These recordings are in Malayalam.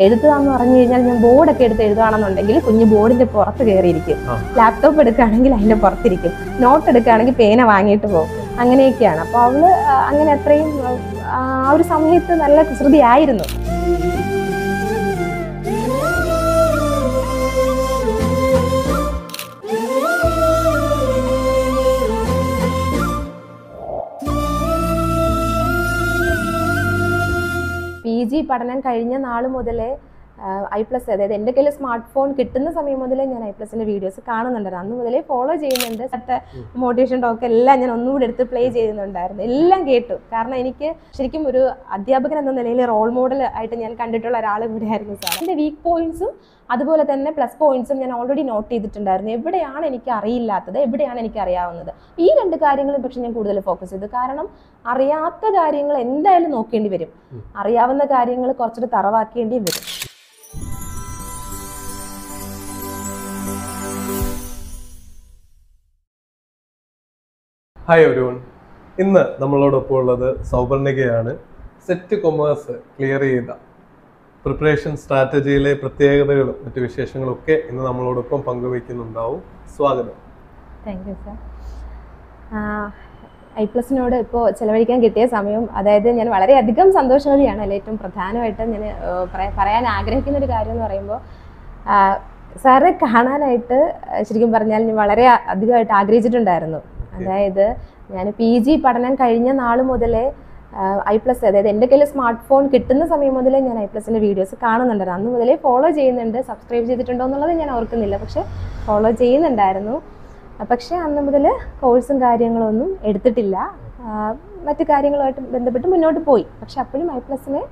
എഴുതുക എന്ന് പറഞ്ഞു കഴിഞ്ഞാൽ ഞാൻ ബോർഡൊക്കെ എടുത്ത് എഴുതുകയാണെന്നുണ്ടെങ്കിൽ കുഞ്ഞ് ബോർഡിന്റെ പുറത്ത് കയറിയിരിക്കും ആ. ലാപ്ടോപ്പ് എടുക്കുകയാണെങ്കിൽ അതിന്റെ പുറത്തിരിക്കും നോട്ട് എടുക്കുകയാണെങ്കിൽ പേന വാങ്ങിയിട്ട് പോകും അങ്ങനെയൊക്കെയാണ് അപ്പോൾ അവള് ആ, അങ്ങനെ അത്രയും ആ, ആ ഒരു സമയത്ത് നല്ല കുസൃതി ആയിരുന്നു പി ജി പഠനം കഴിഞ്ഞ നാൾ മുതലേ ഐ പ്ലസ് അതായത് എൻ്റെ കയ്യിൽ സ്മാർട്ട് ഫോൺ കിട്ടുന്ന സമയം മുതലേ ഞാൻ ഐ പ്ലസിൻ്റെ വീഡിയോസ് കാണുന്നുണ്ടായിരുന്നു അന്ന് മുതലേ ഫോളോ ചെയ്യുന്നുണ്ട് അടുത്ത മോട്ടിവേഷൻ ടോക്ക് എല്ലാം ഞാൻ ഒന്നുകൂടി എടുത്ത് പ്ലേ ചെയ്യുന്നുണ്ടായിരുന്നു എല്ലാം കേട്ടു കാരണം എനിക്ക് ശരിക്കും ഒരു അധ്യാപകൻ എന്ന നിലയിൽ റോൾ മോഡൽ ആയിട്ട് ഞാൻ കണ്ടിട്ടുള്ള ഒരാൾ കൂടിയായിരുന്നു സാർ എൻ്റെ വീക്ക് പോയിന്റ്സും അതുപോലെ തന്നെ പ്ലസ് പോയിന്റ്സും ഞാൻ ഓൾറെഡി നോട്ട് ചെയ്തിട്ടുണ്ടായിരുന്നു എവിടെയാണ് എനിക്ക് അറിയില്ലാത്തത് എവിടെയാണ് എനിക്ക് അറിയാവുന്നത് ഈ രണ്ട് കാര്യങ്ങളും പക്ഷെ ഞാൻ കൂടുതൽ ഫോക്കസ് ചെയ്തു കാരണം അറിയാത്ത കാര്യങ്ങൾ എന്തായാലും നോക്കേണ്ടി വരും അറിയാവുന്ന കാര്യങ്ങൾ കുറച്ചുകൂടി തറവാക്കേണ്ടി വരും ഹായ് ഒരുവൺ ഇന്ന് നമ്മളോടൊപ്പം ഉള്ളത് സൗപർണികയാണ് സെറ്റ് കൊമേഴ്സ് ക്ലിയർ ചെയ്ത പ്രിപ്പറേഷൻ സ്ട്രാറ്റജിയിലെ പ്രത്യേകതകളും മറ്റു വിശേഷങ്ങളും ഒക്കെ ഇന്ന് നമ്മളോടൊപ്പം പങ്കുവയ്ക്കുന്നുണ്ടാവും സ്വാഗതം താങ്ക് യു സാർ ഐ പ്ലസിനോട് ഇപ്പോൾ ചിലവഴിക്കാൻ കിട്ടിയ സമയം അതായത് ഞാൻ വളരെയധികം സന്തോഷവതിയാണ് അതിൽ ഏറ്റവും പ്രധാനമായിട്ട് ഞാൻ ആ, പറയ- പറയാൻ ആഗ്രഹിക്കുന്ന ഒരു കാര്യം എന്ന് പറയുമ്പോൾ സാറെ കാണാനായിട്ട് ശരിക്കും പറഞ്ഞാൽ ഞാൻ വളരെ അധികമായിട്ട് ആഗ്രഹിച്ചിട്ടുണ്ടായിരുന്നു അതായത് ഞാൻ പി ജി പഠനം കഴിഞ്ഞ നാൾ മുതലേ ഐ പ്ലസ് അതായത് എൻ്റെ കയ്യിൽ സ്മാർട്ട് ഫോൺ കിട്ടുന്ന സമയം മുതലേ ഞാൻ ഐ പ്ലസിൻ്റെ വീഡിയോസ് കാണുന്നുണ്ടായിരുന്നു അന്ന് മുതലേ ഫോളോ ചെയ്യുന്നുണ്ട് സബ്സ്ക്രൈബ് ചെയ്തിട്ടുണ്ടോ എന്നുള്ളത് ഞാൻ ഓർക്കുന്നില്ല പക്ഷെ ഫോളോ ചെയ്യുന്നുണ്ടായിരുന്നു പക്ഷേ അന്ന് മുതൽ കോഴ്സും കാര്യങ്ങളൊന്നും എടുത്തിട്ടില്ല ആ, മറ്റു കാര്യങ്ങളുമായിട്ട് ബന്ധപ്പെട്ട് മുന്നോട്ട് പോയി പക്ഷെ അപ്പോഴും ഐ പ്ലസിന്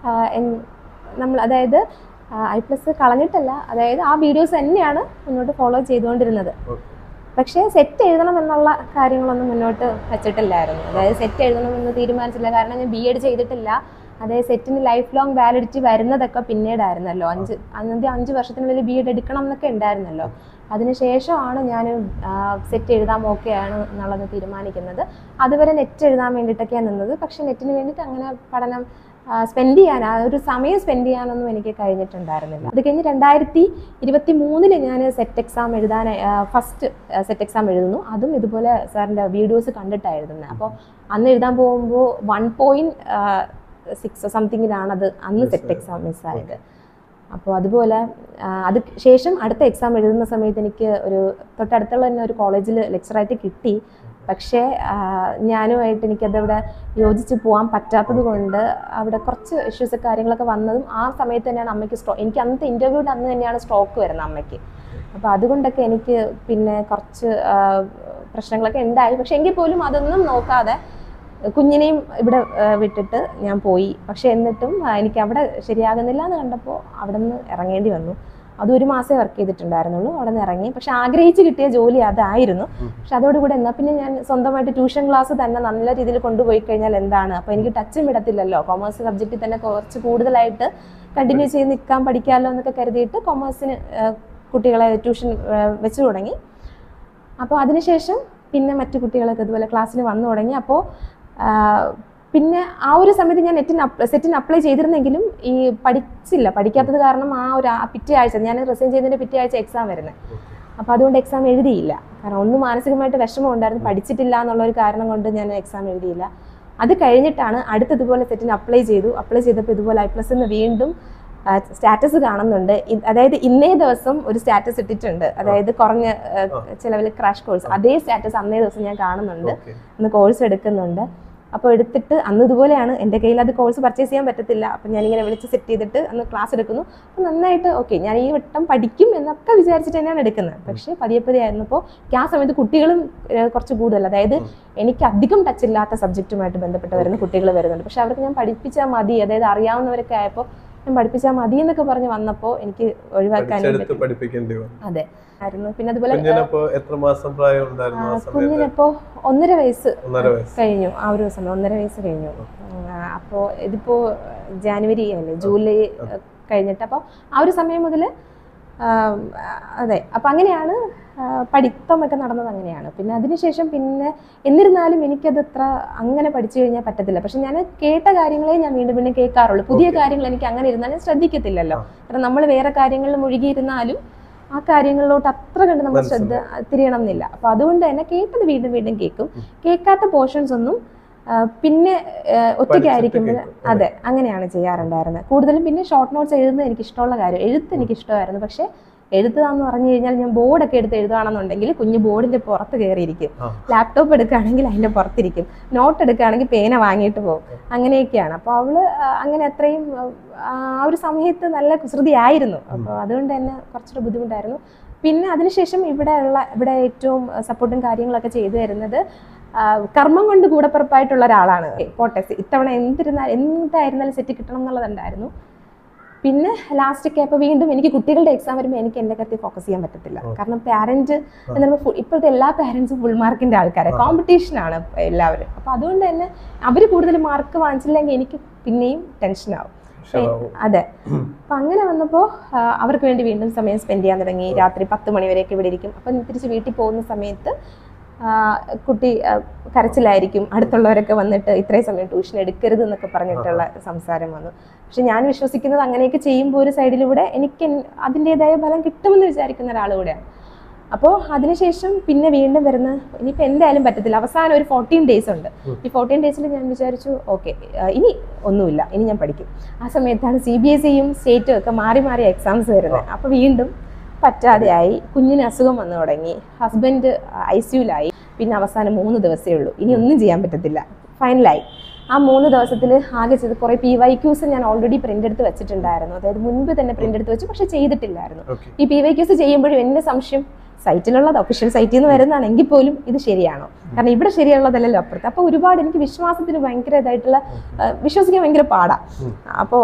നമ്മൾ അതായത് ഐ പ്ലസ് കളഞ്ഞിട്ടല്ല അതായത് ആ വീഡിയോസ് തന്നെയാണ് മുന്നോട്ട് ഫോളോ ചെയ്തുകൊണ്ടിരുന്നത് ഓക്കെ പക്ഷേ സെറ്റ് എഴുതണം എന്നുള്ള കാര്യങ്ങളൊന്നും മുന്നോട്ട് വെച്ചിട്ടില്ലായിരുന്നു അതായത് സെറ്റ് എഴുതണമെന്ന് തീരുമാനിച്ചില്ല കാരണം ഞാൻ ബി എഡ് ചെയ്തിട്ടില്ല അതായത് സെറ്റിന് ലൈഫ് ലോങ് വാലിഡിറ്റി വരുന്നതൊക്കെ പിന്നീടായിരുന്നല്ലോ അഞ്ച് അന്നത്തെ അഞ്ച് വർഷത്തിനുള്ളിൽ ബി എഡ് എടുക്കണം എന്നൊക്കെ ഉണ്ടായിരുന്നല്ലോ അതിനുശേഷമാണ് ഞാൻ സെറ്റ് എഴുതാൻ ഓക്കെയാണ് എന്നുള്ളത് തീരുമാനിക്കുന്നത് അതുവരെ നെറ്റ് എഴുതാൻ വേണ്ടിയിട്ടൊക്കെയാണ് നിന്നത് പക്ഷേ നെറ്റിന് വേണ്ടിയിട്ട് അങ്ങനെ പഠനം സ്പെൻഡ് ചെയ്യാൻ ആ ഒരു സമയം സ്പെൻഡ് ചെയ്യാനൊന്നും എനിക്ക് കഴിഞ്ഞിട്ടുണ്ടായിരുന്നില്ല അത് കഴിഞ്ഞ് രണ്ടായിരത്തി ഇരുപത്തി മൂന്നില് ഞാൻ സെറ്റ് എക്സാം എഴുതാൻ ഫസ്റ്റ് സെറ്റ് എക്സാം എഴുതുന്നു അതും ഇതുപോലെ സാറിൻ്റെ വീഡിയോസ് കണ്ടിട്ടായിരുന്നു അപ്പോൾ അന്ന് എഴുതാൻ പോകുമ്പോൾ വൺ പോയിൻറ്റ് സിക്സ് സംതിങ്ങിലാണ് അത് അന്ന് Miss സെറ്റ് ആയത്. എക്സാം മിസ്സായത് അപ്പോൾ അതുപോലെ ആ, അത് ശേഷം അടുത്ത എക്സാം എഴുതുന്ന സമയത്ത് എനിക്ക് ഒരു തൊട്ടടുത്തുള്ള തന്നെ ഒരു കോളേജിൽ ലെക്ചറായിട്ട് കിട്ടി പക്ഷേ ആ, ഞാനുമായിട്ട് എനിക്കതവിടെ യോജിച്ച് പോകാൻ പറ്റാത്തത് കൊണ്ട് അവിടെ കുറച്ച് ഇഷ്യൂസ് കാര്യങ്ങളൊക്കെ വന്നതും ആ സമയത്ത് തന്നെയാണ് അമ്മയ്ക്ക് സ്ട്രോ എനിക്ക് അന്നത്തെ ഇൻ്റർവ്യൂവിൻ്റെ അന്ന് തന്നെയാണ് സ്ട്രോക്ക് വരുന്നത് അമ്മയ്ക്ക് അപ്പോൾ അതുകൊണ്ടൊക്കെ എനിക്ക് പിന്നെ കുറച്ച് ആ, പ്രശ്നങ്ങളൊക്കെ ഉണ്ടായി പക്ഷെ എങ്കിൽ പോലും അതൊന്നും നോക്കാതെ കുഞ്ഞിനെയും ഇവിടെ ആ, വിട്ടിട്ട് ഞാൻ പോയി പക്ഷെ എന്നിട്ടും ആ, എനിക്ക് അവിടെ ശരിയാകുന്നില്ല എന്ന് കണ്ടപ്പോൾ അവിടെ നിന്ന് ഇറങ്ങേണ്ടി വന്നു അത് ഒരു മാസമേ വർക്ക് ചെയ്തിട്ടുണ്ടായിരുന്നുള്ളൂ അവിടെ നിന്ന് ഇറങ്ങി പക്ഷെ ആഗ്രഹിച്ച് കിട്ടിയ ജോലി അതായിരുന്നു ഉം. പക്ഷെ അതോടുകൂടെ എന്നാൽ പിന്നെ ഞാൻ സ്വന്തമായിട്ട് ട്യൂഷൻ ക്ലാസ് തന്നെ നല്ല രീതിയിൽ കൊണ്ടുപോയി കഴിഞ്ഞാൽ എന്താണ് അപ്പോൾ എനിക്ക് ടച്ചും വിടത്തില്ലല്ലോ കൊമേഴ്സ് സബ്ജക്റ്റിൽ തന്നെ കുറച്ച് കൂടുതലായിട്ട് കണ്ടിന്യൂ ചെയ്ത് നിൽക്കാൻ പഠിക്കാമല്ലോ എന്നൊക്കെ കരുതിയിട്ട് കൊമേഴ്സിന് കുട്ടികളെ ട്യൂഷൻ വെച്ച് തുടങ്ങി അപ്പോൾ അതിനുശേഷം പിന്നെ മറ്റു കുട്ടികളൊക്കെ ഇതുപോലെ ക്ലാസ്സിന് വന്നു തുടങ്ങി അപ്പോൾ പിന്നെ ആ ഒരു സമയത്ത് ഞാൻ നെറ്റിന് അപ് സെറ്റിന് അപ്ലൈ ചെയ്തിരുന്നെങ്കിലും ഈ പഠിച്ചില്ല പഠിക്കാത്തത് കാരണം ആ ഒരു ആ പിറ്റേ ആഴ്ച ഞാൻ റിസൈൻ ചെയ്തതിൻ്റെ പിറ്റേ ആഴ്ച എക്സാം വരുന്നത് അപ്പോൾ അതുകൊണ്ട് എക്സാം എഴുതിയില്ല കാരണം ഒന്ന് മാനസികമായിട്ട് വിഷമം ഉണ്ടായിരുന്നു പഠിച്ചിട്ടില്ല എന്നുള്ള ഒരു കാരണം കൊണ്ട് ഞാൻ എക്സാം എഴുതിയില്ല അത് കഴിഞ്ഞിട്ടാണ് അടുത്തതുപോലെ സെറ്റിന് അപ്ലൈ ചെയ്തു അപ്ലൈ ചെയ്തപ്പോൾ ഇതുപോലെ ഐ പ്ലസ് എന്ന് വീണ്ടും സ്റ്റാറ്റസ് കാണുന്നുണ്ട് ഇ- അതായത് ഇന്നേ ദിവസം ഒരു സ്റ്റാറ്റസ് ഇട്ടിട്ടുണ്ട് അതായത് കുറഞ്ഞ ചിലവിൽ ക്രാഷ് കോഴ്സ് അതേ സ്റ്റാറ്റസ് അന്നേ ദിവസം ഞാൻ കാണുന്നുണ്ട് ഓക്കെ അന്ന് കോഴ്സ് എടുക്കുന്നുണ്ട് അപ്പോൾ എടുത്തിട്ട് അന്ന് ഇതുപോലെയാണ് എൻ്റെ കയ്യിൽ അത് കോഴ്സ് പർച്ചേസ് ചെയ്യാൻ പറ്റത്തില്ല അപ്പം ഞാനിങ്ങനെ വിളിച്ച് സെറ്റ് ചെയ്തിട്ട് അന്ന് ക്ലാസ് എടുക്കുന്നു അപ്പോൾ നന്നായിട്ട് ഓക്കെ ഞാൻ ഈ വട്ടം പഠിക്കും എന്നൊക്കെ വിചാരിച്ചിട്ട് തന്നെയാണ് എടുക്കുന്നത് പക്ഷേ പതിയെ പതിയെ ആയിരുന്നപ്പോൾ എനിക്ക് ആ സമയത്ത് കുട്ടികളും ഏഹ്, കുറച്ച് കൂടുതൽ അതായത് ഉം. എനിക്ക് അധികം ടച്ച് ഇല്ലാത്ത സബ്ജക്റ്റുമായിട്ട് ബന്ധപ്പെട്ട് വരുന്ന കുട്ടികൾ വരുന്നുണ്ട് പക്ഷെ അവർക്ക് ഞാൻ പഠിപ്പിച്ചാൽ മതി അതായത് അറിയാവുന്നവരൊക്കെ ആയപ്പോൾ ഞാൻ പഠിപ്പിച്ചാൽ മതി എന്നൊക്കെ പറഞ്ഞ് വന്നപ്പോൾ എനിക്ക് ഒഴിവാക്കാനും പഠിച്ചെടുത്ത് പറ്റി പഠിപ്പിക്കേണ്ടി വന്നു അതെ ആയിരുന്നു പിന്നെ അതുപോലെ കുഞ്ഞിനപ്പോ എത്ര മാസം പ്രായം ഉണ്ടായിരുന്നു ആ സമയത്ത് കുഞ്ഞിനിപ്പോ ഒന്നര വയസ്സ് ഒന്നര വയസ്സ് കഴിഞ്ഞു ആ ഒരു സമയം ഒന്നര വയസ്സ് കഴിഞ്ഞു അപ്പോൾ ഇതിപ്പോൾ ജാനുവരി അല്ലേ ജൂലൈ അതെ. കഴിഞ്ഞിട്ട് അപ്പോൾ ആ ഒരു സമയം മുതൽ ആം, അതെ അപ്പം അങ്ങനെയാണ് ആ, പഠിത്തമൊക്കെ നടന്നത് അങ്ങനെയാണ് പിന്നെ അതിനുശേഷം പിന്നെ എന്നിരുന്നാലും എനിക്കത് അത്ര അങ്ങനെ പഠിച്ചു കഴിഞ്ഞാൽ പറ്റത്തില്ല പക്ഷെ ഞാൻ കേട്ട കാര്യങ്ങളെ ഞാൻ വീണ്ടും വീണ്ടും കേൾക്കാറുള്ളൂ പുതിയ Okay. കാര്യങ്ങൾ എനിക്ക് അങ്ങനെ ഇരുന്നാലും ശ്രദ്ധിക്കത്തില്ലല്ലോ ആ. കാരണം നമ്മൾ വേറെ കാര്യങ്ങളിൽ മുഴുകിയിരുന്നാലും ആ കാര്യങ്ങളിലോട്ട് അത്ര കണ്ട് നമ്മൾ ശ്രദ്ധ തിരിയണം എന്നില്ല അപ്പൊ അതുകൊണ്ട് തന്നെ കേട്ടത് വീണ്ടും വീണ്ടും കേൾക്കും ഉം. കേൾക്കാത്ത പോർഷൻസ് ഒന്നും ആ, പിന്നെ ഒറ്റയ്ക്കായിരിക്കുമ്പോൾ കേൾക്കും. അതെ അങ്ങനെയാണ് ചെയ്യാറുണ്ടായിരുന്നത് കൂടുതലും പിന്നെ ഷോർട്ട് നോട്ട്സ് എഴുതുന്നത് എനിക്ക് ഇഷ്ടമുള്ള കാര്യം എഴുത്ത് എനിക്ക് ഇഷ്ടമായിരുന്നു പക്ഷേ എഴുത്തുകാന്ന് പറഞ്ഞു കഴിഞ്ഞാൽ ഞാൻ ബോർഡൊക്കെ എടുത്ത് എഴുതുകയാണെന്നുണ്ടെങ്കിൽ കുഞ്ഞ് ബോർഡിന്റെ പുറത്ത് കയറിയിരിക്കും ആ. ലാപ്ടോപ്പ് എടുക്കുകയാണെങ്കിൽ അതിന്റെ പുറത്തിരിക്കും നോട്ട് എടുക്കുകയാണെങ്കിൽ പേന വാങ്ങിയിട്ട് പോകും അങ്ങനെയൊക്കെയാണ് അപ്പോൾ അവള് ആ, അങ്ങനെ അത്രയും ആ ആ ഒരു സമയത്ത് നല്ല കുസൃതി ആയിരുന്നു അപ്പോൾ അതുകൊണ്ട് തന്നെ കുറച്ചൊരു ബുദ്ധിമുട്ടായിരുന്നു പിന്നെ അതിനുശേഷം ഇവിടെ ഉള്ള ഇവിടെ ഏറ്റവും സപ്പോർട്ടും കാര്യങ്ങളൊക്കെ ചെയ്തു തരുന്നത് ആ, കർമ്മം കൊണ്ട് കൂടപ്പിറപ്പായിട്ടുള്ള ഒരാളാണ് പോട്ടെ ഇത്തവണ എന്തിരുന്നാൽ എന്തായിരുന്നാലും സെറ്റ് കിട്ടണം എന്നുള്ളതുണ്ടായിരുന്നു പിന്നെ ലാസ്റ്റ് ഒക്കെ അപ്പോൾ വീണ്ടും എനിക്ക് കുട്ടികളുടെ എക്സാം വരുമ്പോൾ എനിക്ക് എൻ്റെ കാര്യത്തിൽ ഫോക്കസ് ചെയ്യാൻ പറ്റത്തില്ല Okay. കാരണം പാരന്റ് എന്ന് പറയുമ്പോൾ ഇപ്പോഴത്തെ എല്ലാ പാരന്റ്സും ഫുൾ മാർക്കിന്റെ ആൾക്കാരെ ആ. കോമ്പറ്റീഷൻ ആണ് എല്ലാവരും അപ്പോൾ അതുകൊണ്ട് തന്നെ അവർ കൂടുതൽ മാർക്ക് വാങ്ങിച്ചില്ലെങ്കിൽ എനിക്ക് പിന്നെയും ടെൻഷനാവും ഉഷാറാവും. അതെ അപ്പൊ അങ്ങനെ വന്നപ്പോൾ അവർക്ക് വേണ്ടി വീണ്ടും സമയം സ്പെൻഡ് ചെയ്യാൻ തുടങ്ങി രാത്രി പത്ത് മണി വരെയൊക്കെ ഇവിടെ ഇരിക്കും അപ്പം തിരിച്ച് വീട്ടിൽ പോകുന്ന സമയത്ത് ആ, കുട്ടി ആ, കരച്ചിലായിരിക്കും അടുത്തുള്ളവരൊക്കെ വന്നിട്ട് ഇത്രയും സമയം ട്യൂഷൻ എടുക്കരുത് എന്നൊക്കെ പറഞ്ഞിട്ടുള്ള സംസാരം വന്നു പക്ഷെ ഞാൻ വിശ്വസിക്കുന്നത് അങ്ങനെയൊക്കെ ചെയ്യുമ്പോൾ ഒരു സൈഡിലൂടെ എനിക്ക് എൻ- അതിൻ്റെതായ ഫലം കിട്ടുമെന്ന് വിചാരിക്കുന്ന ഒരാൾ കൂടെയാണ് അപ്പോൾ അതിനുശേഷം പിന്നെ വീണ്ടും വരുന്ന ഇനിയിപ്പോൾ എന്തായാലും പറ്റത്തില്ല അവസാനം ഒരു ഫോർട്ടീൻ ഡേയ്സ് ഉണ്ട് ഉം. ഈ ഫോർട്ടീൻ ഡേയ്സിൽ ഞാൻ വിചാരിച്ചു ഓക്കെ ഇനി ഒന്നുമില്ല ഇനി ഞാൻ പഠിക്കും ആ സമയത്താണ് സി ബി എസ് സിയും സ്റ്റേറ്റും ഒക്കെ മാറി മാറി എക്സാംസ് വരുന്നത് അപ്പോൾ വീണ്ടും പറ്റാതെയായി കുഞ്ഞിന് അസുഖം വന്നു തുടങ്ങി ഹസ്ബൻഡ് ഐ സിയുലായി പിന്നെ അവസാനം മൂന്ന് ദിവസമേ ഉള്ളൂ ഇനി ഒന്നും ചെയ്യാൻ പറ്റത്തില്ല ഫൈനലായി ആ മൂന്ന് ദിവസത്തിൽ ആകെ ചെയ്ത് കുറേ പി വൈ ക്യൂസ് ഞാൻ ഓൾറെഡി പ്രിന്റ് എടുത്ത് വെച്ചിട്ടുണ്ടായിരുന്നു അതായത് മുൻപ് തന്നെ പ്രിന്റ് എടുത്ത് വെച്ചു പക്ഷെ ചെയ്തിട്ടില്ലായിരുന്നു Okay. ഈ പി വൈ ക്യൂസ് ചെയ്യുമ്പോഴും എൻ്റെ സംശയം സൈറ്റിലുള്ളത് ഒഫീഷ്യൽ സൈറ്റിൽ നിന്ന് വരുന്നതാണെങ്കിൽ പോലും ഇത് ശരിയാണോ കാരണം ഇവിടെ ശരിയുള്ളതല്ലല്ലോ അപ്പുറത്ത് അപ്പോൾ ഒരുപാട് എനിക്ക് വിശ്വാസത്തിന് ഭയങ്കര ഇതായിട്ടുള്ള ആ, വിശ്വസിക്കാൻ ഭയങ്കര പാടാ ഉം. അപ്പോൾ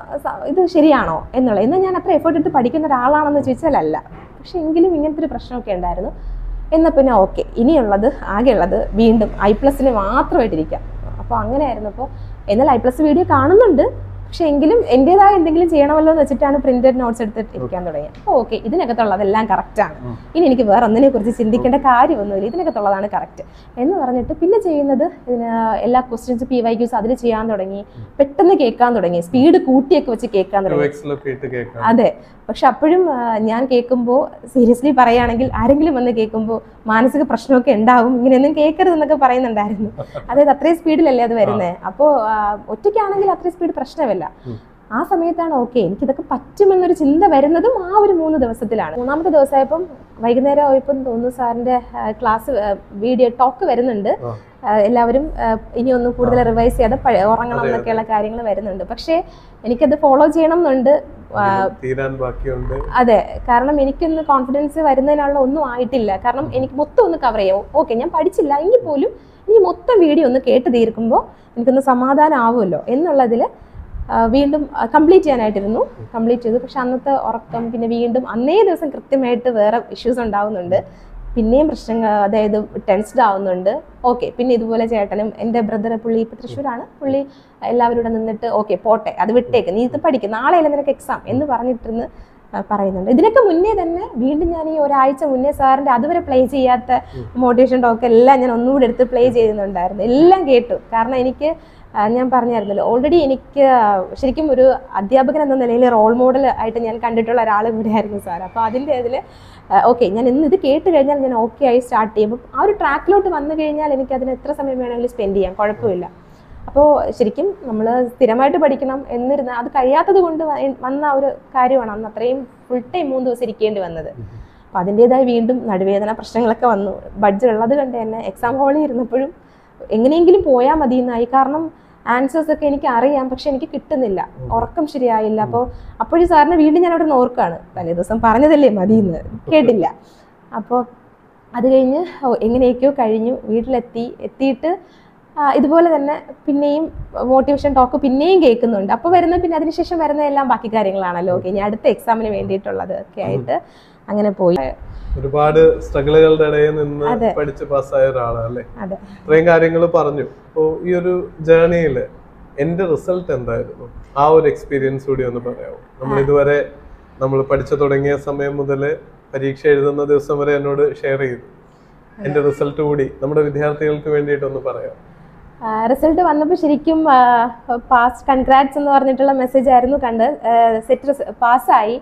ഇത് ശരിയാണോ എന്നുള്ളത് എന്നാൽ ഞാൻ അത്ര എഫേർട്ട് എടുത്ത് പഠിക്കുന്ന ഒരാളാണെന്ന് ചോദിച്ചാൽ അല്ല പക്ഷെ എങ്കിലും ഇങ്ങനത്തെ ഒരു പ്രശ്നമൊക്കെ ഉണ്ടായിരുന്നു എന്നാൽ പിന്നെ ഓക്കെ ഇനിയുള്ളത് ആകെയുള്ളത് വീണ്ടും ഐ പ്ലസിന് മാത്രമായിട്ടിരിക്കാം അപ്പോൾ അങ്ങനെയായിരുന്നു അപ്പോൾ എന്നാൽ ഐ പ്ലസ് വീഡിയോ കാണുന്നുണ്ട് പക്ഷെ എങ്കിലും എൻ്റെതായ എന്തെങ്കിലും ചെയ്യണമല്ലോ എന്ന് വെച്ചിട്ടാണ് പ്രിന്റഡ് നോട്ട്സ് എടുത്തിട്ട് ഇരിക്കാൻ തുടങ്ങിയത് അപ്പോൾ ഓക്കെ ഇതിനകത്തുള്ളതെല്ലാം കറക്റ്റാണ് ഉം. ഇനി എനിക്ക് വേറെ ഒന്നിനെ കുറിച്ച് ചിന്തിക്കേണ്ട കാര്യമൊന്നുമില്ല ഇതിനകത്തുള്ളതാണ് കറക്റ്റ് എന്ന് പറഞ്ഞിട്ട് പിന്നെ ചെയ്യുന്നത് ഇതിന് എല്ലാ ക്വസ്റ്റ്യൻസ് പി വൈ ക്യൂസ് അതിൽ ചെയ്യാൻ തുടങ്ങി പെട്ടെന്ന് കേൾക്കാൻ തുടങ്ങി സ്പീഡ് കൂട്ടിയൊക്കെ വെച്ച് കേൾക്കാൻ തുടങ്ങി 2x ലൊക്കെ ഇട്ട് കേൾക്കാം അതെ പക്ഷെ അപ്പോഴും ആ, ഞാൻ കേൾക്കുമ്പോൾ സീരിയസ്ലി പറയുകയാണെങ്കിൽ ആരെങ്കിലും വന്ന് കേൾക്കുമ്പോൾ മാനസിക പ്രശ്നമൊക്കെ ഉണ്ടാവും ഇങ്ങനെയൊന്നും കേൾക്കരുത് എന്നൊക്കെ പറയുന്നുണ്ടായിരുന്നു അതായത് അത്രയും സ്പീഡിലല്ലേ അത് വരുന്നത് അപ്പോൾ ഒറ്റയ്ക്കാണെങ്കിൽ അത്രയും സ്പീഡ് പ്രശ്നമല്ല ഉം. ആ സമയത്താണ് ഓക്കെ എനിക്കിതൊക്കെ പറ്റുമെന്നൊരു ചിന്ത വരുന്നതും ആ ഒരു മൂന്ന് ദിവസത്തിലാണ് മൂന്നാമത്തെ ദിവസമായപ്പം വൈകുന്നേരം ആയപ്പം തോന്നുന്നു സാറിന്റെ ക്ലാസ് വീഡിയോ ടോക്ക് വരുന്നുണ്ട് ആ. ആ, എല്ലാവരും ആ, ഇനി ഒന്ന് കൂടുതൽ റിവൈസ് ചെയ്യാതെ പഴ- ഉറങ്ങണം അതെ, അതെ. എന്നൊക്കെയുള്ള കാര്യങ്ങൾ വരുന്നുണ്ട് പക്ഷേ എനിക്കത് ഫോളോ ചെയ്യണം എന്നുണ്ട് ആ, തീരാൻ ബാക്കിയുണ്ട് അതെ കാരണം എനിക്കൊന്ന് കോൺഫിഡൻസ് വരുന്നതിനുള്ള ഒന്നും ആയിട്ടില്ല കാരണം എനിക്ക് മൊത്തം ഒന്ന് കവർ ചെയ്യാം ഓക്കെ ഞാൻ പഠിച്ചില്ല എങ്കിൽ പോലും ഇനി മൊത്തം വീഡിയോ ഒന്ന് കേട്ട് തീർക്കുമ്പോൾ എനിക്കൊന്ന് സമാധാനം ആവുമല്ലോ എന്നുള്ളതിൽ വീണ്ടും കംപ്ലീറ്റ് ചെയ്യാനായിട്ടിരുന്നു കംപ്ലീറ്റ് ചെയ്തു പക്ഷെ അന്നത്തെ ഉറക്കം പിന്നെ വീണ്ടും അന്നേ ദിവസം കൃത്യമായിട്ട് വേറെ ഇഷ്യൂസ് ഉണ്ടാവുന്നുണ്ട് പിന്നെയും പ്രശ്നങ്ങൾ അതായത് ടെൻസ്ഡ് ആവുന്നുണ്ട് ഓക്കെ പിന്നെ ഇതുപോലെ ചേട്ടനും എൻ്റെ ബ്രദർ പുള്ളി ഇപ്പം തൃശ്ശൂരാണ് പുള്ളി എല്ലാവരും കൂടെ നിന്നിട്ട് ഓക്കെ പോട്ടെ അത് വിട്ടേക്ക് നീ ഇത് പഠിക്കും നാളെയല്ല നിനക്ക് എക്സാം എന്ന് പറഞ്ഞിട്ടിരുന്ന് ആ, പറയുന്നുണ്ട് ഇതിനൊക്കെ മുന്നേ തന്നെ വീണ്ടും ഞാൻ ഈ ഒരാഴ്ച മുന്നേ സാറിൻ്റെ അതുവരെ പ്ലേ ചെയ്യാത്ത മോട്ടിവേഷൻ ടോക്ക് എല്ലാം ഞാൻ ഒന്നുകൂടി എടുത്ത് പ്ലേ ചെയ്യുന്നുണ്ടായിരുന്നു എല്ലാം കേട്ടു കാരണം എനിക്ക് ആ, ഞാൻ പറഞ്ഞായിരുന്നല്ലോ ഓൾറെഡി എനിക്ക് ശരിക്കും ഒരു അധ്യാപകൻ എന്ന നിലയിൽ റോൾ മോഡൽ ആയിട്ട് ഞാൻ കണ്ടിട്ടുള്ള ഒരാൾ ഇവിടെയായിരുന്നു സാർ അപ്പോൾ അതിൻ്റെ ഇതിൽ ഓക്കെ ഞാൻ ഇന്ന് ഇത് കേട്ട് കഴിഞ്ഞാൽ ഞാൻ ഓക്കെ ആയി സ്റ്റാർട്ട് ചെയ്യുമ്പോൾ ആ ഒരു ട്രാക്കിലോട്ട് വന്നു കഴിഞ്ഞാൽ എനിക്ക് അതിന് എത്ര സമയം വേണമെങ്കിലും സ്പെൻഡ് ചെയ്യാം കുഴപ്പമില്ല അപ്പോൾ ശരിക്കും നമ്മൾ സ്ഥിരമായിട്ട് പഠിക്കണം എന്നിരുന്ന അത് കഴിയാത്തത് കൊണ്ട് വ- വന്ന ഒരു കാര്യമാണ് അന്ന് അത്രയും ഫുൾ ടൈം മൂന്ന് ദിവസം ഇരിക്കേണ്ടി വന്നത് അപ്പം അതിൻ്റെതായ വീണ്ടും നടുവേദന പ്രശ്നങ്ങളൊക്കെ വന്നു ബഡ്ജറ്റ് ഉള്ളത് കൊണ്ട് തന്നെ എക്സാം ഹാളിൽ ഇരുന്നപ്പോഴും എങ്ങനെയെങ്കിലും പോയാൽ മതി എന്നായി കാരണം ആൻസേഴ്സ് ഒക്കെ എനിക്ക് അറിയാം പക്ഷെ എനിക്ക് കിട്ടുന്നില്ല ഉറക്കം ശരിയായില്ല അപ്പോൾ അപ്പോഴും സാറിന് വീണ്ടും ഞാൻ അവിടെ നിന്ന് ഓർക്കാണ് തലേ ദിവസം പറഞ്ഞതല്ലേ മതി എന്ന് കേട്ടില്ല അപ്പോൾ അത് കഴിഞ്ഞ് ഓ, എങ്ങനെയൊക്കെയോ കഴിഞ്ഞു വീട്ടിലെത്തി എത്തിയിട്ട് ആ, ഇതുപോലെ തന്നെ പിന്നെയും മോട്ടിവേഷൻ ടോക്ക് പിന്നെയും കേൾക്കുന്നുണ്ട് അപ്പോൾ വരുന്ന പിന്നെ അതിനുശേഷം വരുന്ന എല്ലാം ബാക്കി കാര്യങ്ങളാണല്ലോ ഓക്കെ ഇനി അടുത്ത എക്സാമിന് വേണ്ടിയിട്ടുള്ളത് ഒക്കെ ആയിട്ട് അങ്ങനെ പോയി ഒരുപാട് സ്ട്രഗിളുകളുടെ ഇടയിൽ നിന്ന് അതെ. പഠിച്ച് പാസ്സായ ഒരാളാണ് അല്ലേ അതെ ഇത്രയും കാര്യങ്ങൾ പറഞ്ഞു അപ്പോൾ ഈ ഒരു ജേർണിയിൽ എന്റെ റിസൾട്ട് എന്തായിരുന്നു ആ ഒരു എക്സ്പീരിയൻസ് കൂടി ഒന്ന് പറയാമോ നമ്മൾ ഇതുവരെ നമ്മൾ പഠിച്ചു തുടങ്ങിയ സമയം മുതൽ പരീക്ഷ എഴുതുന്ന ദിവസം വരെ എന്നോട് ഷെയർ ചെയ്തു എന്റെ റിസൾട്ട് കൂടി നമ്മുടെ വിദ്യാർത്ഥികൾക്ക് വേണ്ടിയിട്ടൊന്ന് പറയാം റിസൾട്ട് വന്നപ്പോൾ ശരിക്കും പാസ് കൺഗ്രാറ്റ്സ് എന്ന് പറഞ്ഞിട്ടുള്ള മെസ്സേജ് ആയിരുന്നു കണ്ട് സെറ്റ് പാസ്സായി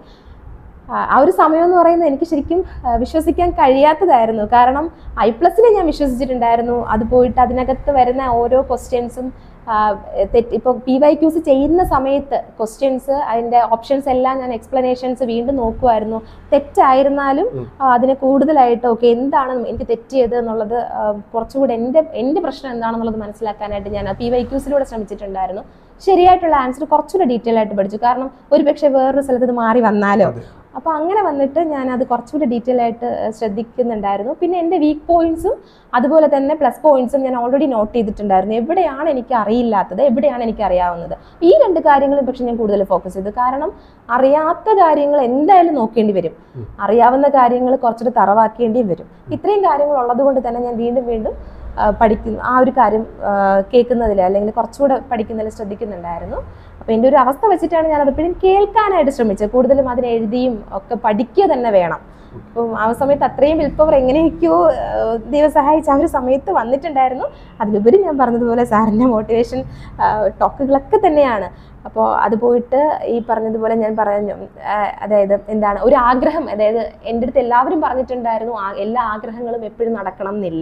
ആ ഒരു സമയം എന്ന് പറയുന്നത് എനിക്ക് ശരിക്കും ആ, വിശ്വസിക്കാൻ കഴിയാത്തതായിരുന്നു കാരണം ഐ പ്ലസിനെ ഞാൻ വിശ്വസിച്ചിട്ടുണ്ടായിരുന്നു അത് പോയിട്ട് അതിനകത്ത് വരുന്ന ഓരോ ക്വസ്റ്റ്യൻസും തെറ്റ് ഇപ്പോൾ പി വൈ ക്യൂസ് ചെയ്യുന്ന സമയത്ത് ക്വസ്റ്റ്യൻസ് അതിൻ്റെ ഓപ്ഷൻസ് എല്ലാം ഞാൻ എക്സ്പ്ലനേഷൻസ് വീണ്ടും നോക്കുമായിരുന്നു തെറ്റായിരുന്നാലും ഉം. ആ, അതിനെ കൂടുതലായിട്ട് ഓക്കെ എന്താണ് എനിക്ക് തെറ്റിയത് എന്നുള്ളത് ആ, കുറച്ചുകൂടെ എൻ്റെ എൻ്റെ പ്രശ്നം എന്താണെന്നുള്ളത് മനസ്സിലാക്കാനായിട്ട് ഞാൻ പി വൈ ക്യൂസിലൂടെ ശ്രമിച്ചിട്ടുണ്ടായിരുന്നു ശരിയായിട്ടുള്ള ആൻസർ കുറച്ചുകൂടെ ഡീറ്റെയിൽ ആയിട്ട് പഠിച്ചു കാരണം ഒരു പക്ഷേ വേറൊരു സ്ഥലത്ത് ഇത് മാറി വന്നാലോ അതെ. അപ്പോൾ അങ്ങനെ വന്നിട്ട് ഞാൻ അത് കുറച്ചുകൂടി ഡീറ്റെയിൽ ആയിട്ട് ഏഹ്, ശ്രദ്ധിക്കുന്നുണ്ടായിരുന്നു പിന്നെ എൻ്റെ വീക്ക് പോയിന്റ്സും അതുപോലെ തന്നെ പ്ലസ് പോയിന്റ്സും ഞാൻ ഓൾറെഡി നോട്ട് ചെയ്തിട്ടുണ്ടായിരുന്നു എവിടെയാണ് എനിക്ക് അറിയില്ലാത്തത് എവിടെയാണ് എനിക്ക് അറിയാവുന്നത് ഈ രണ്ട് കാര്യങ്ങളും പക്ഷെ ഞാൻ കൂടുതൽ ഫോക്കസ് ചെയ്തു കാരണം അറിയാത്ത കാര്യങ്ങൾ എന്തായാലും നോക്കേണ്ടി വരും ഉം. അറിയാവുന്ന കാര്യങ്ങൾ കുറച്ചുകൂടി തറവാക്കേണ്ടിയും വരും ഇത്രയും കാര്യങ്ങൾ ഉള്ളത് കൊണ്ട് തന്നെ ഞാൻ വീണ്ടും വീണ്ടും ആ, പഠിക്കുന്നു ആ ഒരു കാര്യം കേൾക്കുന്നതിൽ അല്ലെങ്കിൽ കുറച്ചുകൂടെ പഠിക്കുന്നതിൽ ശ്രദ്ധിക്കുന്നുണ്ടായിരുന്നു അപ്പോൾ എൻ്റെ ഒരു അവസ്ഥ വെച്ചിട്ടാണ് ഞാൻ അത് എപ്പോഴും കേൾക്കാനായിട്ട് ശ്രമിച്ചത് കൂടുതലും അതിന് എഴുതിയും ഒക്കെ പഠിക്കുക തന്നെ വേണം അപ്പം ആ സമയത്ത് അത്രയും വിൽ പവർ എങ്ങനെയൊക്കെയോ ആഹ് ദൈവം സഹായിച്ച ആ ഒരു സമയത്ത് വന്നിട്ടുണ്ടായിരുന്നു അതിലുപരി ഞാൻ പറഞ്ഞതുപോലെ സാറിൻ്റെ മോട്ടിവേഷൻ ടോക്കുകളൊക്കെ തന്നെയാണ് അപ്പോൾ അത് പോയിട്ട് ഈ പറഞ്ഞതുപോലെ ഞാൻ പറഞ്ഞു ആഹ് അതായത് എന്താണ് ഒരു ആഗ്രഹം അതായത് എൻ്റെ അടുത്ത് എല്ലാവരും പറഞ്ഞിട്ടുണ്ടായിരുന്നു ആ- എല്ലാ ആഗ്രഹങ്ങളും എപ്പോഴും നടക്കണം എന്നില്ല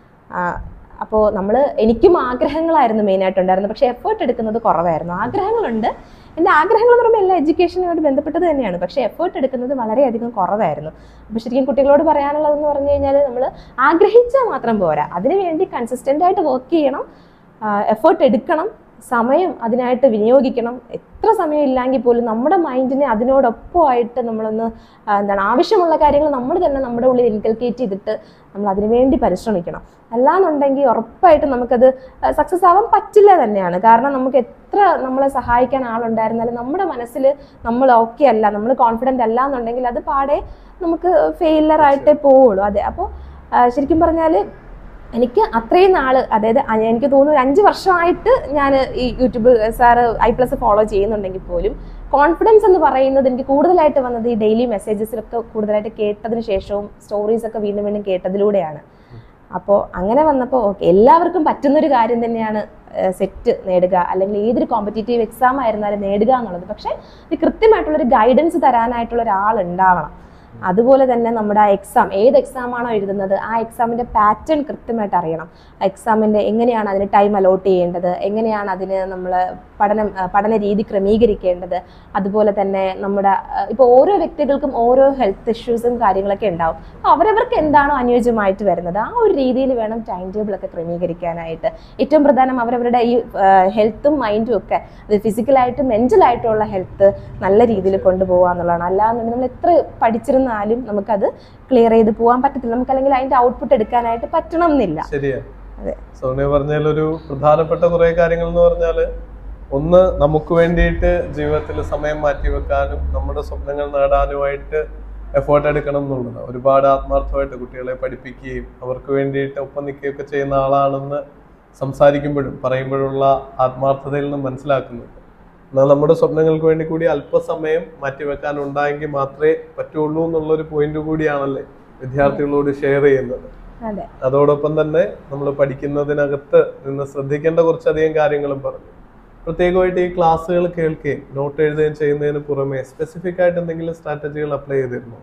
അപ്പോൾ നമ്മൾ എനിക്കും ആഗ്രഹങ്ങളായിരുന്നു മെയിനായിട്ടുണ്ടായിരുന്നത് പക്ഷേ എഫേർട്ട് എടുക്കുന്നത് കുറവായിരുന്നു ആഗ്രഹങ്ങളുണ്ട് എൻ്റെ ആഗ്രഹങ്ങൾ എന്ന് പറയുമ്പോൾ എല്ലാ എഡ്യൂക്കേഷനുമായിട്ട് ബന്ധപ്പെട്ടത് തന്നെയാണ് പക്ഷേ എഫേർട്ട് എടുക്കുന്നത് വളരെയധികം കുറവായിരുന്നു അപ്പോൾ ശരിക്കും കുട്ടികളോട് പറയാനുള്ളതെന്ന് പറഞ്ഞു കഴിഞ്ഞാൽ നമ്മൾ ആഗ്രഹിച്ചാൽ മാത്രം പോരാ അതിനുവേണ്ടി കൺസിസ്റ്റൻ്റ് ആയിട്ട് വർക്ക് ചെയ്യണം എഫേർട്ട് എടുക്കണം സമയം അതിനായിട്ട് വിനിയോഗിക്കണം എത്ര സമയം ഇല്ലെങ്കിൽ പോലും നമ്മുടെ മൈൻഡിനെ അതിനോടൊപ്പമായിട്ട് നമ്മളൊന്ന് ആ, എന്താണ് ആവശ്യമുള്ള കാര്യങ്ങൾ നമ്മൾ തന്നെ നമ്മുടെ ഉള്ളിൽ ഇൻകൽക്കേറ്റ് ചെയ്തിട്ട് നമ്മൾ അതിനുവേണ്ടി പരിശ്രമിക്കണം അല്ലാന്നുണ്ടെങ്കിൽ ഉറപ്പായിട്ടും നമുക്കത് സക്സസ് ആവാൻ പറ്റില്ല തന്നെയാണ് കാരണം നമുക്ക് എത്ര നമ്മളെ സഹായിക്കാൻ ആളുണ്ടായിരുന്നാലും നമ്മുടെ മനസ്സിൽ നമ്മൾ ഓക്കെ അല്ല നമ്മൾ കോൺഫിഡൻ്റ് അല്ല എന്നുണ്ടെങ്കിൽ അത് പാടെ നമുക്ക് ഫെയിലർ ആയിട്ടേ പോവുള്ളൂ അതെ അപ്പോൾ ശരിക്കും പറഞ്ഞാൽ എനിക്ക് അത്രയും നാള് അതായത് അ- എനിക്ക് തോന്നുന്നു ഒരു അഞ്ച് വർഷമായിട്ട് ഞാൻ ഈ YouTube sir I plus follow ചെയ്യുന്നുണ്ടെങ്കിൽ പോലും കോൺഫിഡൻസ് എന്ന് പറയുന്നത് എനിക്ക് കൂടുതലായിട്ട് വന്നത് ഈ ഡെയിലി മെസ്സേജസിലൊക്കെ കൂടുതലായിട്ട് കേട്ടതിന് ശേഷവും സ്റ്റോറീസ് ഒക്കെ വീണ്ടും വീണ്ടും കേട്ടതിലൂടെയാണ് അപ്പോൾ അങ്ങനെ വന്നപ്പോൾ ഓക്കെ എല്ലാവർക്കും പറ്റുന്നൊരു കാര്യം തന്നെയാണ് സെറ്റ് നേടുക അല്ലെങ്കിൽ ഏതൊരു കോമ്പറ്റേറ്റീവ് എക്സാം ആയിരുന്നാലും നേടുക എന്നുള്ളത് പക്ഷേ ഇത് കൃത്യമായിട്ടുള്ളൊരു ഗൈഡൻസ് തരാനായിട്ടുള്ള ഒരാൾ ഉണ്ടാവണം അതുപോലെ തന്നെ നമ്മുടെ ആ എക്സാം ഏത് എക്സാം ആണോ എഴുതുന്നത് ആ എക്സാമിൻ്റെ പാറ്റേൺ കൃത്യമായിട്ട് അറിയണം എക്സാമിൻ്റെ എങ്ങനെയാണ് അതിന് ടൈം അലോട്ട് ചെയ്യേണ്ടത് എങ്ങനെയാണ് അതിന് നമ്മൾ പഠനം ആ, പഠന രീതി ക്രമീകരിക്കേണ്ടത് അതുപോലെ തന്നെ നമ്മുടെ ഇപ്പോൾ ഓരോ വ്യക്തികൾക്കും ഓരോ ഹെൽത്ത് ഇഷ്യൂസും കാര്യങ്ങളൊക്കെ ഉണ്ടാവും അപ്പോൾ അവരവർക്ക് എന്താണോ അനുയോജ്യമായിട്ട് വരുന്നത് ആ ഒരു രീതിയിൽ വേണം ടൈം ടേബിളൊക്കെ ക്രമീകരിക്കാനായിട്ട് ഏറ്റവും പ്രധാനം അവരവരുടെ ഈ ഹെൽത്തും മൈൻഡും ഒക്കെ അത് ഫിസിക്കലായിട്ടും മെൻ്റലായിട്ടുള്ള ഹെൽത്ത് നല്ല രീതിയിൽ കൊണ്ടുപോകുക എന്നുള്ളതാണ് അല്ലാന്നുണ്ടെങ്കിൽ നമ്മൾ എത്ര പഠിച്ചിരുന്നാലും നമുക്കത് ക്ലിയർ ചെയ്ത് പോകാൻ പറ്റത്തില്ല നമുക്ക് അല്ലെങ്കിൽ അതിൻ്റെ ഔട്ട്പുട്ട് എടുക്കാനായിട്ട് പറ്റണം എന്നില്ല ശരിയാ അതെ. സോണിയ പറഞ്ഞാൽ ഒരു പ്രധാനപ്പെട്ട കുറെ കാര്യങ്ങൾ എന്ന് പറഞ്ഞാല് ഒന്ന് നമുക്ക് വേണ്ടിയിട്ട് ജീവിതത്തിൽ സമയം മാറ്റി വെക്കാനും നമ്മുടെ സ്വപ്നങ്ങൾ നേടാനുമായിട്ട് എഫേർട്ട് എടുക്കണം എന്നുള്ളത് ഒരുപാട് ആത്മാർത്ഥമായിട്ട് കുട്ടികളെ പഠിപ്പിക്കുകയും അവർക്ക് വേണ്ടിയിട്ട് ഒപ്പം നിൽക്കുകയൊക്കെ ചെയ്യുന്ന ആളാണെന്ന് സംസാരിക്കുമ്പോഴും പറയുമ്പോഴുള്ള ആത്മാർത്ഥതയിൽ നിന്ന് മനസ്സിലാക്കുന്നുണ്ട് എന്നാൽ നമ്മുടെ സ്വപ്നങ്ങൾക്ക് വേണ്ടി കൂടി അല്പസമയം മാറ്റിവെക്കാൻ ഉണ്ടായെങ്കിൽ മാത്രമേ പറ്റുള്ളൂ എന്നുള്ളൊരു പോയിന്റ് കൂടിയാണല്ലേ വിദ്യാർത്ഥികളോട് ഷെയർ ചെയ്യുന്നത് അതെ അതോടൊപ്പം തന്നെ നമ്മൾ പഠിക്കുന്നതിനകത്ത് നിന്ന് ശ്രദ്ധിക്കേണ്ട കുറച്ചധികം കാര്യങ്ങളും പറഞ്ഞു പ്രത്യേകമായിട്ട് ഈ ക്ലാസ്സുകൾ കേൾക്കുകയും നോട്ട് എഴുതുകയും ചെയ്യുന്നതിന് പുറമെ സ്പെസിഫിക് ആയിട്ട് എന്തെങ്കിലും സ്ട്രാറ്റജികൾ അപ്ലൈ ചെയ്തിരുന്നു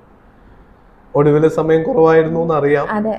ഒടുവിൽ സമയം കുറവായിരുന്നു എന്ന് അറിയാം അതെ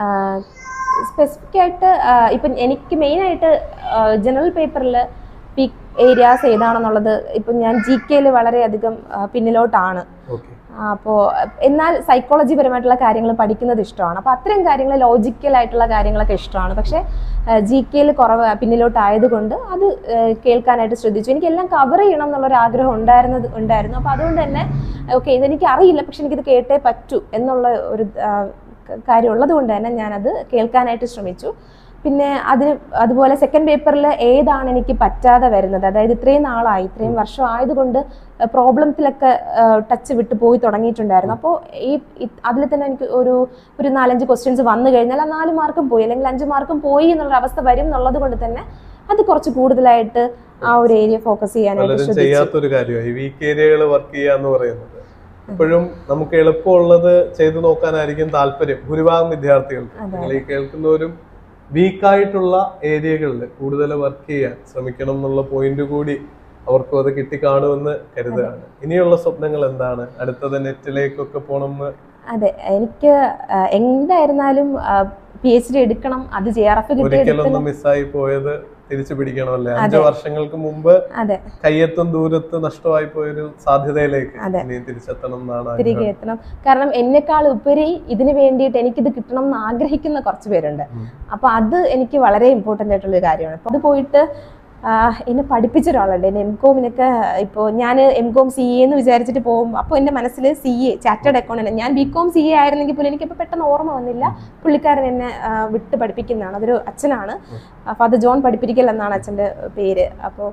സ്പെസിഫിക് ആയിട്ട് ആ, ഇപ്പം എനിക്ക് മെയിനായിട്ട് ജനറൽ പേപ്പറിൽ പീക്ക് ഏരിയാസ് ഏതാണെന്നുള്ളത് ഇപ്പം ഞാൻ ജി കെയിൽ വളരെയധികം ആ, പിന്നിലോട്ടാണ് ഓക്കെ അപ്പോൾ എന്നാൽ സൈക്കോളജി പരമായിട്ടുള്ള കാര്യങ്ങൾ പഠിക്കുന്നത് ഇഷ്ടമാണ് അപ്പോൾ അത്രയും കാര്യങ്ങൾ ലോജിക്കൽ ആയിട്ടുള്ള കാര്യങ്ങളൊക്കെ ഇഷ്ടമാണ് പക്ഷേ ജി കെയിൽ കുറവ് പിന്നിലോട്ടായതുകൊണ്ട് അത് ആ, കേൾക്കാനായിട്ട് ശ്രദ്ധിച്ചു എനിക്ക് എല്ലാം കവർ ചെയ്യണം എന്നുള്ളൊരു ആഗ്രഹം ഉണ്ടായിരുന്നത് ഉണ്ടായിരുന്നു അപ്പോൾ അതുകൊണ്ട് തന്നെ ഓക്കെ ഇതെനിക്ക് അറിയില്ല പക്ഷെ എനിക്കിത് കേട്ടേ പറ്റൂ എന്നുള്ള ഒരു ആ, ക- കാര്യം ഉള്ളത് കൊണ്ട് തന്നെ ഞാനത് കേൾക്കാനായിട്ട് ശ്രമിച്ചു പിന്നെ അതിന് അതുപോലെ സെക്കൻഡ് പേപ്പറിൽ ഏതാണ് എനിക്ക് പറ്റാതെ വരുന്നത് അതായത് ഇത്രയും നാളായി ഇത്രയും വർഷം ആയതുകൊണ്ട് പ്രോബ്ലത്തിലൊക്കെ ടച്ച് വിട്ട് പോയി തുടങ്ങിയിട്ടുണ്ടായിരുന്നു അപ്പോൾ ഈ അതിൽ തന്നെ എനിക്ക് ഒരു ഒരു നാലഞ്ച് ക്വസ്റ്റ്യൻസ് വന്നു കഴിഞ്ഞാൽ ആ നാല് മാർക്കും പോയി അല്ലെങ്കിൽ അഞ്ച് മാർക്കും പോയി എന്നുള്ള അവസ്ഥ വരും എന്നുള്ളത് കൊണ്ട് തന്നെ അത് കുറച്ച് കൂടുതലായിട്ട് ആ ഒരു ഏരിയ ഫോക്കസ് ചെയ്യാനായിട്ട് പലരും ശ്രദ്ധിച്ചു ചെയ്യാത്തൊരു കാര്യമായി വീക്ക് ഏരിയകൾ വർക്ക് ചെയ്യാന്ന് പറയുന്നത് ഇപ്പോഴും നമുക്ക് എളുപ്പമുള്ളത് ചെയ്തു നോക്കാനായിരിക്കും താല്പര്യം ഭൂരിഭാഗം വിദ്യാർത്ഥികൾക്ക് അതെ. നിങ്ങൾ ഈ കേൾക്കുന്നവരും വീക്കായിട്ടുള്ള ഏരിയകളിൽ കൂടുതൽ വർക്ക് ചെയ്യാൻ ശ്രമിക്കണം എന്നുള്ള പോയിന്റ് കൂടി അവർക്കും അത് കിട്ടിക്കാണുമെന്ന് കരുതുകയാണ് ഇനിയുള്ള സ്വപ്നങ്ങൾ എന്താണ് അടുത്തത് നെറ്റിലേക്കൊക്കെ പോകണമെന്ന് അതെ എനിക്ക് ആ, എന്തായിരുന്നാലും പി എച്ച് ഡി എടുക്കണം അത് ജെ ആർ എഫ് കിട്ടി ഒരിക്കലൊന്ന് മിസ്സായി പോയത് തിരിച്ചു പിടിക്കണമല്ലേ അഞ്ചു വർഷങ്ങൾക്ക് മുമ്പ് അതെ കയ്യെത്തും ദൂരത്ത് നഷ്ടമായി പോയൊരു സാധ്യതയിലേക്ക് അതെ. ഇനി തിരിച്ചെത്തണം എന്നാണ് തിരികെ ആഗ്രഹം. എത്തണം കാരണം എന്നെക്കാൾ ഉപരി ഇതിന് വേണ്ടിയിട്ട് എനിക്കിത് കിട്ടണം എന്ന് ആഗ്രഹിക്കുന്ന കുറച്ച് പേരുണ്ട് ഉം. അപ്പൊ അത് എനിക്ക് വളരെ ഇമ്പോർട്ടൻ്റ് ആയിട്ടുള്ള ഒരു കാര്യമാണ് അപ്പൊ അത് പോയിട്ട് ആ, എന്നെ പഠിപ്പിച്ച ഒരാളുണ്ട് എന്നെ എം കോമിനൊക്കെ ഇപ്പോൾ ഞാൻ എം കോം സി എ എന്ന് വിചാരിച്ചിട്ട് പോകും അപ്പോൾ എൻ്റെ മനസ്സിൽ സി എ ചാർട്ടേഡ് അക്കൗണ്ടന്റ് ഞാൻ ബി കോം സി എ ആയിരുന്നെങ്കിൽ പോലും എനിക്കിപ്പോൾ പെട്ടെന്ന് ഓർമ്മ വന്നില്ല പുള്ളിക്കാരൻ എന്നെ ആ, വിട്ട് പഠിപ്പിക്കുന്നതാണ് അതൊരു അച്ഛനാണ് ഫാദർ ജോൺ പഠിപ്പിക്കൽ എന്നാണ് അച്ഛൻ്റെ പേര് അപ്പോൾ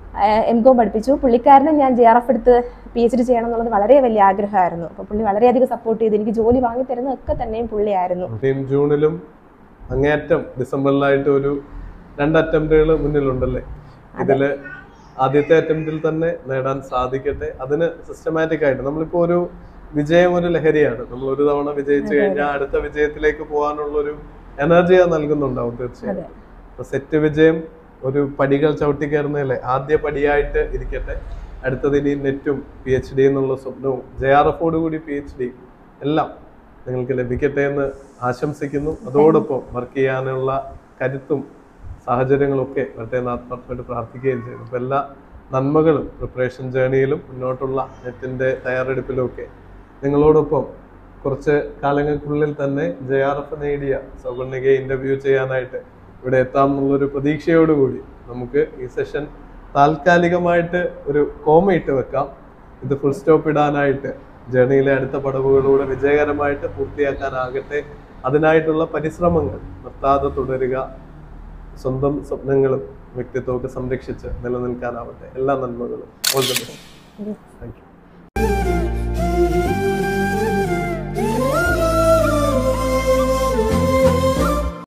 എം കോം പഠിപ്പിച്ചു പുള്ളിക്കാരനെ ഞാൻ ജെ ആർ എഫ് എടുത്ത് പി എച്ച് ഡി ചെയ്യണം എന്നുള്ളത് വളരെ വലിയ ആഗ്രഹമായിരുന്നു അപ്പോൾ പുള്ളി വളരെയധികം സപ്പോർട്ട് ചെയ്ത് എനിക്ക് ജോലി വാങ്ങി തരുന്നതൊക്കെ തന്നെയും പുള്ളിയായിരുന്നു ഇനിയും ജൂണിലും അങ്ങേയറ്റം ഡിസംബറിലായിട്ട് ഒരു രണ്ട് അറ്റംപ്റ്റുകൾ മുന്നിലുണ്ടല്ലേ ഇതില് ആദ്യത്തെ അറ്റംപ്റ്റിൽ തന്നെ നേടാൻ സാധിക്കട്ടെ അതിന് സിസ്റ്റമാറ്റിക് ആയിട്ട് നമ്മളിപ്പോ ഒരു വിജയം ഒരു ലഹരിയാണ് നമ്മൾ ഒരു തവണ വിജയിച്ചു കഴിഞ്ഞാൽ അടുത്ത വിജയത്തിലേക്ക് പോകാനുള്ള ഒരു എനർജി അത് നൽകുന്നുണ്ടാവും തീർച്ചയായും അതെ. അപ്പൊ സെറ്റ് വിജയം ഒരു പടികൾ ചവിട്ടിക്കയറുന്നതല്ലേ ആദ്യ പടിയായിട്ട് ഇരിക്കട്ടെ അടുത്തത് ഇനി നെറ്റും പി എച്ച് ഡി എന്നുള്ള സ്വപ്നവും ജെ ആർ എഫോട് കൂടി പി എച്ച് ഡി എല്ലാം നിങ്ങൾക്ക് ലഭിക്കട്ടെ എന്ന് ആശംസിക്കുന്നു അതോടൊപ്പം വർക്ക് ചെയ്യാനുള്ള കരുത്തും സാഹചര്യങ്ങളൊക്കെ വരട്ടെ എന്ന് ആത്മാർത്ഥമായിട്ട് പ്രാർത്ഥിക്കുകയും ചെയ്യുന്നു അപ്പോൾ എല്ലാ നന്മകളും പ്രിപ്പറേഷൻ ജേണിയിലും മുന്നോട്ടുള്ള നെറ്റിന്റെ തയ്യാറെടുപ്പിലും ഒക്കെ നിങ്ങളോടൊപ്പം കുറച്ച് കാലങ്ങൾക്കുള്ളിൽ തന്നെ ജെ ആർ എഫ് നേടിയ സൗവർണികയെ ഇന്റർവ്യൂ ചെയ്യാനായിട്ട് ഇവിടെ എത്താം എന്നുള്ളൊരു പ്രതീക്ഷയോടുകൂടി നമുക്ക് ഈ സെഷൻ താൽക്കാലികമായിട്ട് ഒരു കോമ ഇട്ട് വെക്കാം ഇത് ഫുൾ സ്റ്റോപ്പ് ഇടാനായിട്ട് ജേണിയിലെ അടുത്ത പടവുകളിലൂടെ വിജയകരമായിട്ട് പൂർത്തിയാക്കാനാകട്ടെ അതിനായിട്ടുള്ള പരിശ്രമങ്ങൾ നിർത്താതെ തുടരുക സ്വന്തം സ്വപ്നങ്ങളും വ്യക്തിത്വമൊക്കെ സംരക്ഷിച്ച് നിലനിൽക്കാനാവട്ടെ എല്ലാ നന്മകളും all the best thank U